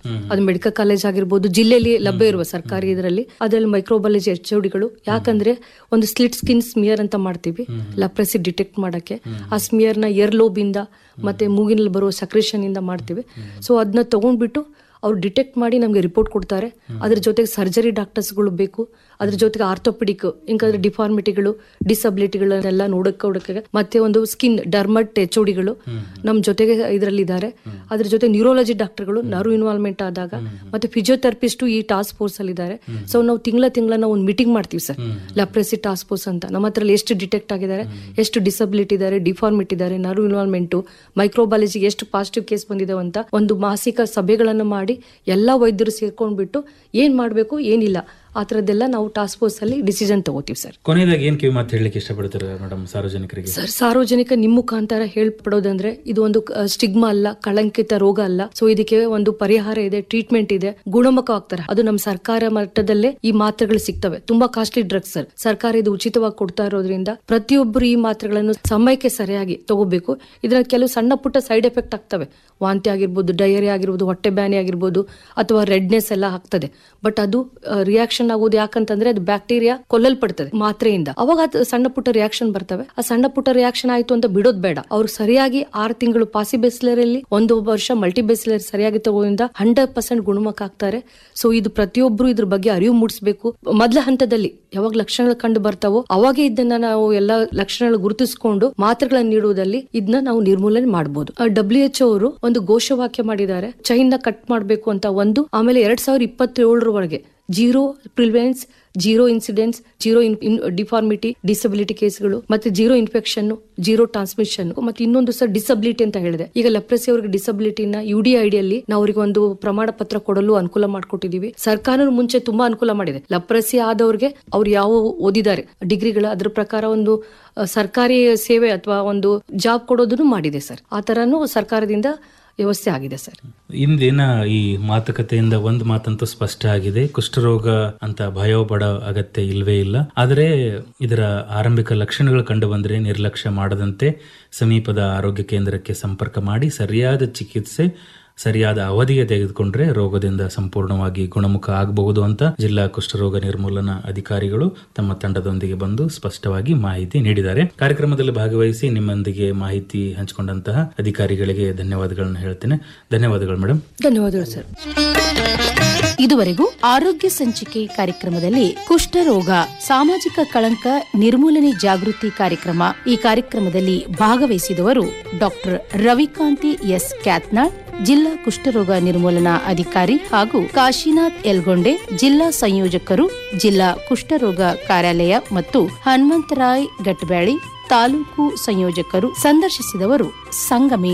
ಅದು medical college ಆಗಿರ್ಬೋದು ಜಿಲ್ಲೆಯಲ್ಲಿ ಲಭ್ಯ ಇರುವ ಸರ್ಕಾರಿ ಇದರಲ್ಲಿ ಅದರಲ್ಲಿ ಮೈಕ್ರೋಬಾಲಜಿ ಎಚ್ಒಡಿಗಳು ಯಾಕಂದ್ರೆ ಒಂದು ಸ್ಲಿಟ್ ಸ್ಕಿನ್ ಸ್ಮಿಯರ್ ಅಂತ ಮಾಡ್ತೀವಿ ಲಪ್ರೆಸಿ ಡಿಟೆಕ್ಟ್ ಮಾಡಕ್ಕೆ ಆ ಸ್ಮಿಯರ್ ನ ಏರ್ ಲೋಬ್ ಇಂದ ಮತ್ತೆ ಮೂಗಿನಲ್ಲಿ ಬರುವ ಸಕ್ರೇಷನ್ ಇಂದ ಮಾಡ್ತೀವಿ ಸೊ ಅದನ್ನ ತಗೊಂಡ್ಬಿಟ್ಟು ಅವ್ರು ಡಿಟೆಕ್ಟ್ ಮಾಡಿ ನಮಗೆ ರಿಪೋರ್ಟ್ ಕೊಡ್ತಾರೆ ಅದ್ರ ಜೊತೆಗೆ ಸರ್ಜರಿ ಡಾಕ್ಟರ್ಸ್ಗಳು ಬೇಕು ಅದ್ರ ಜೊತೆಗೆ ಆರ್ಥೋಪಿಡಿಕ್ ಹಿಂಗಾದ್ರೆ ಡಿಫಾರ್ಮಿಟಿಗಳು ಡಿಸಬಿಲಿಟಿಗಳನ್ನೆಲ್ಲ ನೋಡಕ್ಕೆ ಮತ್ತೆ ಒಂದು ಸ್ಕಿನ್ ಡರ್ಮಟ್ ಎಚ್ಒಡಿಗಳು ನಮ್ಮ ಜೊತೆಗೆ ಇದರಲ್ಲಿ ಇದ್ದಾರೆ ಅದ್ರ ಜೊತೆ ನ್ಯೂರೋಲಜಿ ಡಾಕ್ಟರ್ಗಳು ನರ್ವ್ ಇನ್ವಾಲ್ವ್ಮೆಂಟ್ ಆದಾಗ ಮತ್ತೆ ಫಿಸಿಯೋಥೆರಪಿಸ್ಟ್ ಈ ಟಾಸ್ಕ್ ಫೋರ್ಸ್ ಅಲ್ಲಿ ಇದ್ದಾರೆ ಸೊ ನಾವು ತಿಂಗಳ ತಿಂಗಳ ನಾವು ಒಂದು ಮೀಟಿಂಗ್ ಮಾಡ್ತೀವಿ ಸರ್ ಲೆಪ್ರೆಸಿ ಟಾಸ್ಕ್ ಫೋರ್ಸ್ ಅಂತ ನಮ್ಮ ಹತ್ರ ಎಷ್ಟು ಡಿಟೆಕ್ಟ್ ಆಗಿದ್ದಾರೆ ಎಷ್ಟು ಡಿಸಬಿಲಿಟಿ ಇದ್ದಾರೆ ಡಿಫಾರ್ಮಿಟಿ ಇದ್ದಾರೆ ನರ್ವ್ ಇನ್ವಾಲ್ವ್ಮೆಂಟ್ ಮೈಕ್ರೋಬಾಲಜಿ ಎಷ್ಟು ಪಾಸಿಟಿವ್ ಕೇಸ್ ಬಂದಿದೆ ಅಂತ ಒಂದು ಮಾಸಿಕ ಸಭೆಗಳನ್ನು ಮಾಡಿ ಎಲ್ಲಾ ವೈದ್ಯರು ಸೇರ್ಕೊಂಡ್ಬಿಟ್ಟು ಏನ್ ಮಾಡ್ಬೇಕು ಏನಿಲ್ಲ ಆ ಥರದ್ದೆಲ್ಲ ನಾವು ಟಾಸ್ಕ್ ಫೋರ್ಸ್ ಅಲ್ಲಿ ಡಿಸಿಷನ್ ತಗೋತೀವಿ ಸರ್ ಕೊನೆಯದಾಗಿ ಏನ್ ಕಿವಿ ಮಾತು ಹೇಳಲಿಕ್ಕೆ ಇಷ್ಟಪಡ್ತೀರಾ ಮೇಡಮ್ ಸಾರ್ವಜನಿಕರಿಗೆ ಸರ್ ಸಾರ್ವಜನಿಕ ನಿಮ್ಮ ಮುಖಾಂತರ ಹೇಳ್ಪಡೋದಂದ್ರೆ ಇದು ಒಂದು ಸ್ಟಿಗ್ಮಾ ಅಲ್ಲ ಕಳಂಕಿತ ರೋಗ ಅಲ್ಲ ಸೊ ಇದಕ್ಕೆ ಒಂದು ಪರಿಹಾರ ಇದೆ ಟ್ರೀಟ್ಮೆಂಟ್ ಇದೆ ಗುಣಮುಖವಾಗ್ತಾರೆ ಅದು ನಮ್ಮ ಸರ್ಕಾರ ಮಟ್ಟದಲ್ಲೇ ಈ ಮಾತ್ರೆಗಳು ಸಿಗ್ತವೆ ತುಂಬಾ ಕಾಸ್ಟ್ಲಿ ಡ್ರಗ್ಸ್ ಸರ್ ಸರ್ಕಾರ ಇದು ಉಚಿತವಾಗಿ ಕೊಡ್ತಾ ಇರೋದ್ರಿಂದ ಪ್ರತಿಯೊಬ್ಬರು ಈ ಮಾತ್ರೆಗಳನ್ನು ಸಮಯಕ್ಕೆ ಸರಿಯಾಗಿ ತಗೋಬೇಕು ಇದರ ಕೆಲವು ಸಣ್ಣ ಪುಟ್ಟ ಸೈಡ್ ಎಫೆಕ್ಟ್ ಆಗ್ತವೆ ವಾಂತಿ ಆಗಿರ್ಬೋದು ಡಯರಿ ಆಗಿರ್ಬೋದು ಹೊಟ್ಟೆ ಬ್ಯಾನಿ ಆಗಿರ್ಬೋದು ಅಥವಾ ರೆಡ್ನೆಸ್ ಎಲ್ಲ ಆಗ್ತದೆ ಬಟ್ ಅದು ರಿಯಾಕ್ಷನ್ ಆಗೋದು ಯಾಕಂತಂದ್ರೆ ಅದು ಬ್ಯಾಕ್ಟೀರಿಯಾ ಕೊಲ್ಲಲ್ಪಡ್ತದೆ ಮಾತ್ರೆಯಿಂದ ಅವಾಗ ಅದು ಸಣ್ಣ ಪುಟ್ಟ ರಿಯಾಕ್ಷನ್ ಬರ್ತವೆ ಆ ಸಣ್ಣ ಪುಟ್ಟ ರಿಯಾಕ್ಷನ್ ಆಯ್ತು ಅಂತ ಬಿಡೋದ್ ಬೇಡ ಅವ್ರು ಸರಿಯಾಗಿ ಆರು ತಿಂಗಳು ಪಾಸಿ ಬೇಸ್ಲರಲ್ಲಿ ಒಂದು ವರ್ಷ ಮಲ್ಟಿ ಬೇಸ್ಲರ್ ಸರಿಯಾಗಿ ತಗೋದ್ರಿಂದ ಹಂಡ್ರೆಡ್ ಪರ್ಸೆಂಟ್ ಗುಣಮುಖ ಆಗ್ತಾರೆ ಸೊ ಇದು ಪ್ರತಿಯೊಬ್ರು ಇದ್ರ ಬಗ್ಗೆ ಅರಿವು ಮೂಡಿಸಬೇಕು ಮೊದಲ ಹಂತದಲ್ಲಿ ಯಾವಾಗ ಲಕ್ಷಣಗಳು ಕಂಡು ಬರ್ತಾವೋ ಅವಾಗೇ ಇದನ್ನ ನಾವು ಎಲ್ಲಾ ಲಕ್ಷಣಗಳು ಗುರುತಿಸಿಕೊಂಡು ಮಾತ್ರೆಗಳನ್ನ ನೀಡುವುದಲ್ಲಿ ಇದನ್ನ ನಾವು ನಿರ್ಮೂಲನೆ ಮಾಡಬಹುದು ಡಬ್ಲ್ಯೂ ಎಚ್ ಅವರು ಒಂದು ಘೋಷವಾಕ್ಯ ಮಾಡಿದ್ದಾರೆ ಚೈನ್ ಕಟ್ ಮಾಡಬೇಕು ಅಂತ ಒಂದು ಆಮೇಲೆ ಎರಡ್ ಸಾವಿರದ ಇಪ್ಪತ್ತೇಳರವರೆಗೆ zero prevalence zero incidents zero deformity disability ಕೇಸ್ಗಳು ಮತ್ತೆ ಜೀರೋ ಇನ್ಫೆಕ್ಷನ್ ಜೀರೋ ಟ್ರಾನ್ಸ್ಮಿಷನ್ ಮತ್ತೆ ಇನ್ನೊಂದು ಸಹ ಡಿಸಬಿಲಿಟಿ ಅಂತ ಹೇಳಿದೆ ಈಗ ಲೆಪ್ರೆಸಿ ಅವರಿಗೆ ಡಿಸಬಿಲಿಟಿನ ಯು ಡಿ ಐಡಿಯಲ್ಲಿ ನಾವು ಅವರಿಗೆ ಒಂದು ಪ್ರಮಾಣ ಪತ್ರ ಕೊಡಲು ಅನುಕೂಲ ಮಾಡಿಕೊಟ್ಟಿದೀವಿ ಸರ್ಕಾರ ಮುಂಚೆ ತುಂಬಾ ಅನುಕೂಲ ಮಾಡಿದೆ ಲಪ್ರೆಸಿ ಆದವ್ರಿಗೆ ಅವ್ರು ಯಾವ ಓದಿದ್ದಾರೆ ಡಿಗ್ರಿಗಳು ಅದ್ರ ಪ್ರಕಾರ ಒಂದು ಅಹ್, ಸರ್ಕಾರಿ ಸೇವೆ ಅಥವಾ ಒಂದು ಜಾಬ್ ಕೊಡೋದನ್ನು ಮಾಡಿದೆ ಸರ್ ಆ ತರನು ಸರ್ಕಾರದಿಂದ ವ್ಯವಸ್ಥೆ ಆಗಿದೆ ಸರ್ ಇಂದಿನ ಈ ಮಾತುಕತೆಯಿಂದ ಒಂದು ಮಾತಂತೂ ಸ್ಪಷ್ಟ ಆಗಿದೆ ಕುಷ್ಠರೋಗ ಅಂತ ಭಯ ಪಡೋ ಅಗತ್ಯ ಇಲ್ವೇ ಇಲ್ಲ ಆದರೆ ಇದರ ಆರಂಭಿಕ ಲಕ್ಷಣಗಳು ಕಂಡು ಬಂದರೆ ನಿರ್ಲಕ್ಷ್ಯ ಮಾಡದಂತೆ ಸಮೀಪದ ಆರೋಗ್ಯ ಕೇಂದ್ರಕ್ಕೆ ಸಂಪರ್ಕ ಮಾಡಿ ಸರಿಯಾದ ಚಿಕಿತ್ಸೆ ಸರಿಯಾದ ಅವಧಿಗೆ ತೆಗೆದುಕೊಂಡ್ರೆ ರೋಗದಿಂದ ಸಂಪೂರ್ಣವಾಗಿ ಗುಣಮುಖ ಆಗಬಹುದು ಅಂತ ಜಿಲ್ಲಾ ಕುಷ್ಠರೋಗ ನಿರ್ಮೂಲನಾ ಅಧಿಕಾರಿಗಳು ತಮ್ಮ ತಂಡದೊಂದಿಗೆ ಬಂದು ಸ್ಪಷ್ಟವಾಗಿ ಮಾಹಿತಿ ನೀಡಿದ್ದಾರೆ ಕಾರ್ಯಕ್ರಮದಲ್ಲಿ ಭಾಗವಹಿಸಿ ನಿಮ್ಮೊಂದಿಗೆ ಮಾಹಿತಿ ಹಂಚಿಕೊಂಡಂತಹ ಅಧಿಕಾರಿಗಳಿಗೆ ಧನ್ಯವಾದಗಳನ್ನು ಹೇಳ್ತೇನೆ ಧನ್ಯವಾದಗಳು ಮೇಡಮ್ ಧನ್ಯವಾದಗಳು ಸರ್ ಇದುವರೆಗೂ ಆರೋಗ್ಯ ಸಂಚಿಕೆ ಕಾರ್ಯಕ್ರಮದಲ್ಲಿ ಕುಷ್ಠರೋಗ ಸಾಮಾಜಿಕ ಕಳಂಕ ನಿರ್ಮೂಲನೆ ಜಾಗೃತಿ ಕಾರ್ಯಕ್ರಮ ಈ ಕಾರ್ಯಕ್ರಮದಲ್ಲಿ ಭಾಗವಹಿಸಿದವರು ಡಾಕ್ಟರ್ ರವಿಕಾಂತಿ ಎಸ್ ಕ್ಯಾತ್ನಾಳ್ ಜಿಲ್ಲಾ ಕುಷ್ಠರೋಗ ನಿರ್ಮೂಲನಾ ಅಧಿಕಾರಿ ಹಾಗೂ ಕಾಶಿನಾಥ್ ಎಲ್ಗೊಂಡೆ ಜಿಲ್ಲಾ ಸಂಯೋಜಕರು ಜಿಲ್ಲಾ ಕುಷ್ಠರೋಗ ಕಾರ್ಯಾಲಯ ಮತ್ತು ಹನುಮಂತರಾಯ್ ಗಟ್ಬ್ಯಾಳಿ ತಾಲೂಕು ಸಂಯೋಜಕರು ಸಂದರ್ಶಿಸಿದವರು ಸಂಗಮಿ